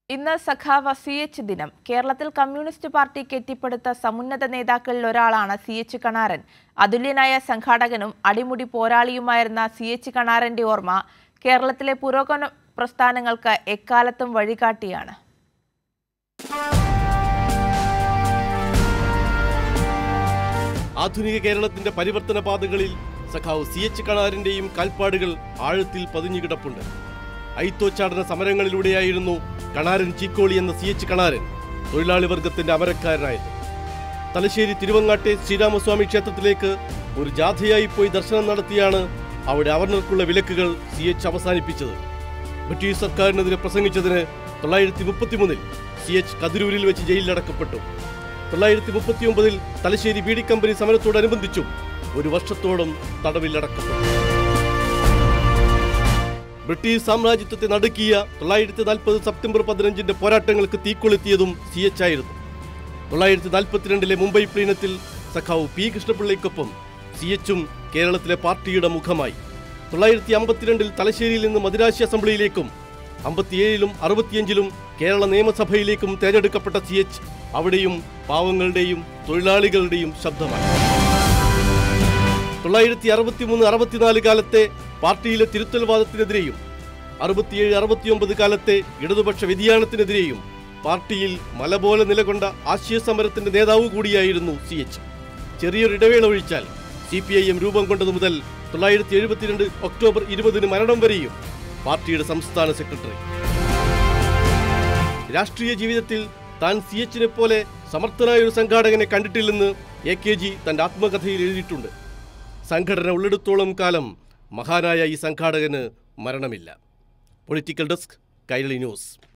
ഇന്ന് സഖാവ് C H ദിനം കേരളത്തിൽ കമ്മ്യൂണിസ്റ്റ് പാർട്ടി കെട്ടിപ്പടുത്ത സമുന്നത നേതാക്കളിൽ ഒരാളാണ് സി എച്ച് കണാരൻ അതുല്യനായ സംഘാടകനും അടിമുടി പോരാളിയുമായിരുന്ന സി എച്ച് കണാരന്റെ ഓർമ്മ കേരളത്തിലെ പുരോഗമന പ്രസ്ഥാനങ്ങൾക്ക് എക്കാലത്തും വഴികാട്ടിയാണ് ആധുനിക കേരളത്തിന്റെ പരിവർത്തന പാതകളിൽ സഖാവ് സി എച്ച് കണാരന്റെയും കാൽപ്പാടുകൾ ആഴത്തിൽ പതിഞ്ഞുകിടപ്പുണ്ട് ഐത്തോച്ചാടന സമരങ്ങളിലൂടെയായിരുന്നു കണാരൻ ചീക്കോളി എന്ന സി എച്ച് കണാരൻ തൊഴിലാളി വർഗത്തിന്റെ അമരക്കാരനായത് തലശ്ശേരി തിരുവങ്ങാട്ടെ ശ്രീരാമസ്വാമി ക്ഷേത്രത്തിലേക്ക് ഒരു ജാഥയായി പോയി ദർശനം നടത്തിയാണ് അവിടെ അവർണർക്കുള്ള വിലക്കുകൾ സി എച്ച് അവസാനിപ്പിച്ചത് ബ്രിട്ടീഷ് സർക്കാരിനെതിരെ പ്രസംഗിച്ചതിന് തൊള്ളായിരത്തി മുപ്പത്തിമൂന്നിൽ സി എച്ച് കതിരൂരിൽ വെച്ച് ജയിലിലടക്കപ്പെട്ടു തൊള്ളായിരത്തി മുപ്പത്തിയൊമ്പതിൽ തലശ്ശേരി ബീഡി കമ്പനി സമരത്തോടനുബന്ധിച്ചും ഒരു വർഷത്തോളം തടവിലടക്കപ്പെട്ടു ബ്രിട്ടീഷ് സാമ്രാജ്യത്വത്തെ നടുക്കിയ തൊള്ളായിരത്തി നാൽപ്പത് സെപ്റ്റംബർ പതിനഞ്ചിന്റെ പോരാട്ടങ്ങൾക്ക് തീക്കൊളുത്തിയതും സി എച്ച് ആയിരുന്നു തൊള്ളായിരത്തി നാൽപ്പത്തിരണ്ടിലെ മുംബൈ പ്ലീനത്തിൽ സഖാവ് പി കൃഷ്ണപിള്ളയ്ക്കൊപ്പം സി എച്ചും കേരളത്തിലെ പാർട്ടിയുടെ മുഖമായി തൊള്ളായിരത്തി അമ്പത്തിരണ്ടിൽ തലശ്ശേരിയിൽ നിന്ന് മദിരാശി അസംബ്ലിയിലേക്കും അമ്പത്തിയേഴിലും അറുപത്തിയഞ്ചിലും കേരള നിയമസഭയിലേക്കും തെരഞ്ഞെടുക്കപ്പെട്ട സി എച്ച് അവിടെയും പാവങ്ങളുടെയും തൊഴിലാളികളുടെയും ശബ്ദമായി തൊള്ളായിരത്തി അറുപത്തിമൂന്ന് അറുപത്തിനാല് കാലത്തെ പാർട്ടിയിലെ തിരുത്തൽവാദത്തിനെതിരെയും അറുപത്തിയേഴ് അറുപത്തിയൊമ്പത് കാലത്തെ ഇടതുപക്ഷ വ്യതിയാനത്തിനെതിരെയും പാർട്ടിയിൽ മല പോലെ നിലകൊണ്ട ആശയ സമരത്തിന്റെ നേതാവ് കൂടിയായിരുന്നു സി എച്ച് ചെറിയൊരു ഇടവേള ഒഴിച്ചാൽ സി പി ഐ എം രൂപം കൊണ്ടതു മുതൽ തൊള്ളായിരത്തി എഴുപത്തിരണ്ട് ഒക്ടോബർ ഇരുപതിന് മരണം വരെയും പാർട്ടിയുടെ സംസ്ഥാന സെക്രട്ടറി രാഷ്ട്രീയ ജീവിതത്തിൽ താൻ സി എച്ചിനെ പോലെ സമർത്ഥനായ ഒരു സംഘാടകനെ കണ്ടിട്ടില്ലെന്ന് എ കെ ജി തന്റെ ആത്മകഥയിൽ എഴുതിയിട്ടുണ്ട് സംഘടന ഉള്ളിടത്തോളം കാലം മഹാനായ ഈ സംഘാടകന് മരണമില്ല പൊളിറ്റിക്കൽ ഡെസ്ക് കൈരളി ന്യൂസ്